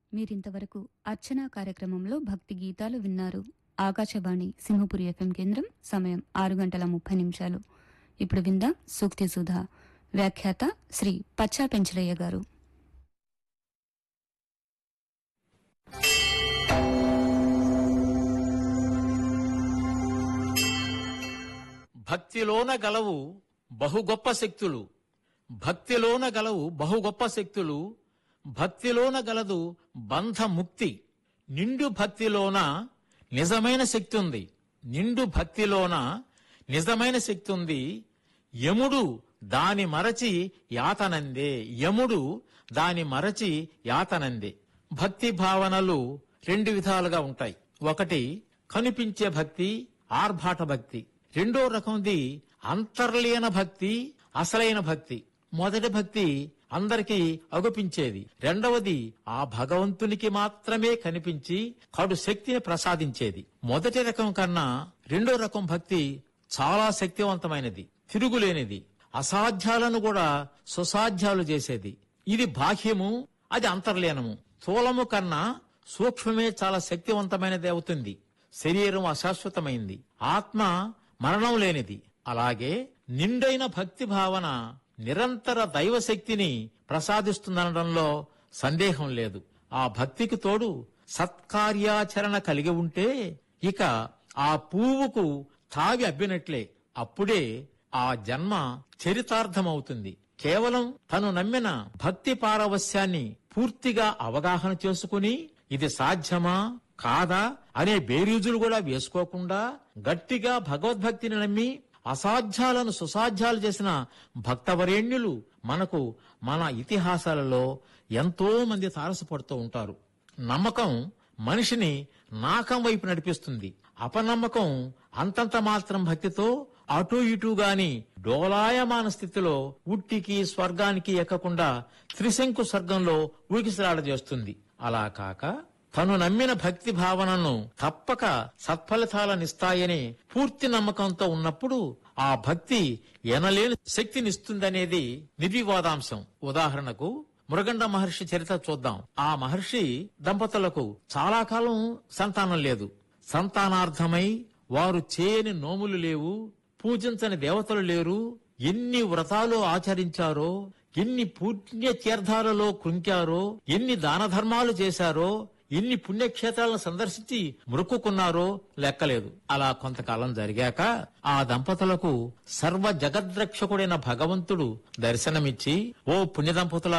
మీరింతవరకు అర్చనా కార్యక్రమంలో భక్తి గీతాలు విన్నారు ఆకాశవాణి సింహపురి ఎఫ్ఎం కేంద్రం సమయం ఆరు గంటల ముప్పై నిమిషాలు ఇప్పుడు విందాం సూక్తి సుధా వ్యాఖ్యాత శ్రీ పచ్చా పెంచలయ్య గారు భక్తిలోన గలవు బహు గొప్ప శక్తులు భక్తిలోన గలవు బహు గొప్ప శక్తులు భక్తిలోన గలదు బంధముక్తి నిండు భక్తిలోన నిజమైన శక్తి ఉంది నిండు భక్తిలోన నిజమైన శక్తి ఉంది యముడు దాని మరచి యాతనందే యముడు దాని మరచి యాతనందే భక్తి భావనలు రెండు విధాలుగా ఉంటాయి ఒకటి కనిపించే భక్తి ఆర్భాట భక్తి రెండో రకంది అంతర్లీన భక్తి అసలైన భక్తి మొదటి భక్తి అందరికీ అగుపించేది రెండవది ఆ భగవంతునికి మాత్రమే కనిపించి కడు శక్తిని ప్రసాదించేది మొదటి రకం కన్నా రెండో రకం భక్తి చాలా శక్తివంతమైనది తిరుగులేనిది అసాధ్యాలను కూడా సుసాధ్యాలు చేసేది ఇది బాహ్యము అది అంతర్లీనము స్థూలము కన్నా సూక్ష్మమే చాలా శక్తివంతమైనది అవుతుంది శరీరం అశాశ్వతమైంది ఆత్మ మరణం లేనిది అలాగే నిండైన భక్తి భావన నిరంతర దైవశక్తిని ప్రసాదిస్తుందనడంలో సందేహం లేదు ఆ భక్తికి తోడు సత్కార్యాచరణ కలిగి ఉంటే ఇక ఆ పువ్వుకు తావి అబ్బినట్లే అప్పుడే ఆ జన్మ చరితార్థమవుతుంది కేవలం తను నమ్మిన భక్తి పారవస్యాన్ని పూర్తిగా అవగాహన చేసుకుని ఇది సాధ్యమా కాదా అనే బేరీజులు కూడా వేసుకోకుండా గట్టిగా భగవద్భక్తిని నమ్మి అసాధ్యాలను సుసాధ్యాలు చేసిన భక్తవరేణ్యులు మనకు మన ఇతిహాసాలలో ఎంతో మంది తారసపడుతూ ఉంటారు నమ్మకం మనిషిని నాకం వైపు నడిపిస్తుంది అపనమ్మకం అంతంత మాత్రం భక్తితో అటు ఇటు గాని డోలాయమాన స్థితిలో ఉట్టికి స్వర్గానికి ఎక్కకుండా త్రిశంకు స్వర్గంలో ఊగిసలాడజేస్తుంది అలా కాక తను నమ్మిన భక్తి భావనను తప్పక సత్ఫలితాలనిస్తాయని పూర్తి నమ్మకంతో ఉన్నప్పుడు ఆ భక్తి ఎనలేని శక్తినిస్తుందనేది నిర్వివాదాంశం ఉదాహరణకు మృగండ మహర్షి చరిత్ర చూద్దాం ఆ మహర్షి దంపతులకు చాలా కాలం సంతానం లేదు సంతానార్థమై వారు చేయని నోములు లేవు పూజించని దేవతలు లేరు ఎన్ని వ్రతాలు ఆచరించారో ఎన్ని పుణ్య తీర్థాలలో కృంకారో ఎన్ని దాన ధర్మాలు చేశారో ఎన్ని పుణ్యక్షేత్రాలను సందర్శించి మొక్కుకున్నారో లెక్కలేదు అలా కొంతకాలం జరిగాక ఆ దంపతులకు సర్వ జగద్రక్షకుడైన భగవంతుడు దర్శనమిచ్చి ఓ పుణ్య దంపతుల